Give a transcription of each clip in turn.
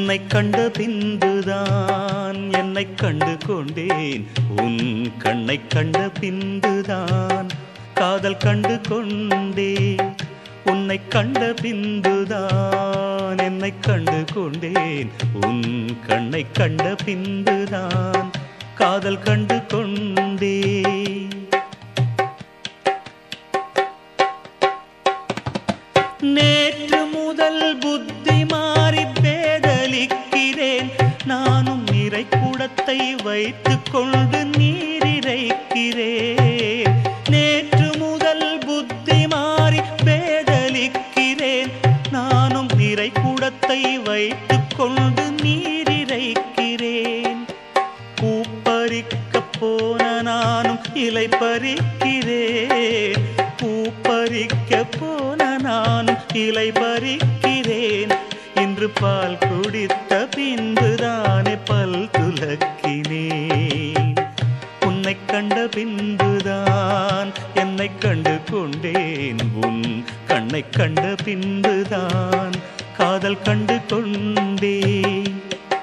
உன்னை கண்ட பின்புதான் என்னை கண்டு கொண்டேன் உன் கண்ணை கண்ட பின்புதான் காதல் கண்டு கொண்டேன் உன்னை கண்ட பின்புதான் என்னை கண்டு கொண்டேன் உன் கண்ணை கண்ட பின்புதான் காதல் கண்டு கொண்டேன் நேற்று முதல் புத்தி மாறி பேதலிக்கிறேன் நானும் நிறை குடத்தை வைத்துக் கொண்டு நீரிரைக்கிறேன் நேற்று முதல் புத்தி மாறி பேதலிக்கிறேன் நானும் நிறை குடத்தை வைத்துக் கொண்டு நீரிரைக்கிறேன் பூப்பறிக்க போன நானும் இலை பறிக்கிறேன் பூப்பறிக்க போன நானும் இலை பறிக்கிறேன் இன்று பால் குடித்த பின்புதானே பல் துலக்கினேன் உன்னை கண்ட பின்புதான் என்னை கண்டு கொண்டேன் உன் கண்ணை கண்ட பின்புதான் காதல் கண்டு கொண்டேன்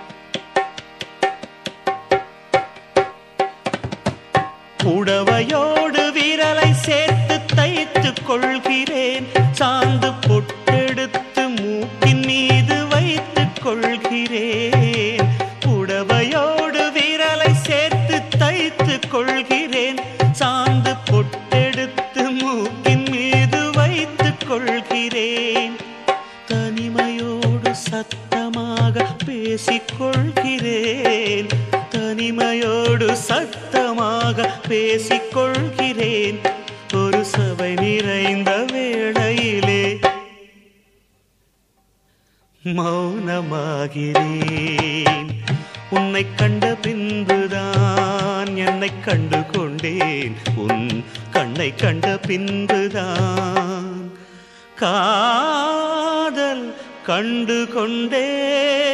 புடவையோடு விரலை சேர்த்து தைத்துக் கொள்கிறேன் சாந்து பொட்டெடுத்து மூக்கின் மீது வைத்துக் கொள்கிறேன் புடவையோடு விரலை சேர்த்து தைத்துக் கொள்கிறேன் சாந்து பொட்டெடுத்து மூக்கின் மீது வைத்துக் கொள்கிறேன் தனிமையோடு சத்தமாக பேசிக் கொள்கிறேன் தனிமையோடு சத்தமாக பேசிக் கொள்கிறேன் ஒரு சபை நிறைந்த வேளையிலே மௌனமாகிறேன் உன்னை கண்ட பின்புதான் என்னை கண்டு கொண்டேன் உன் கண்ணை கண்ட பின்புதான் காதல் கண்டு கொண்டேன்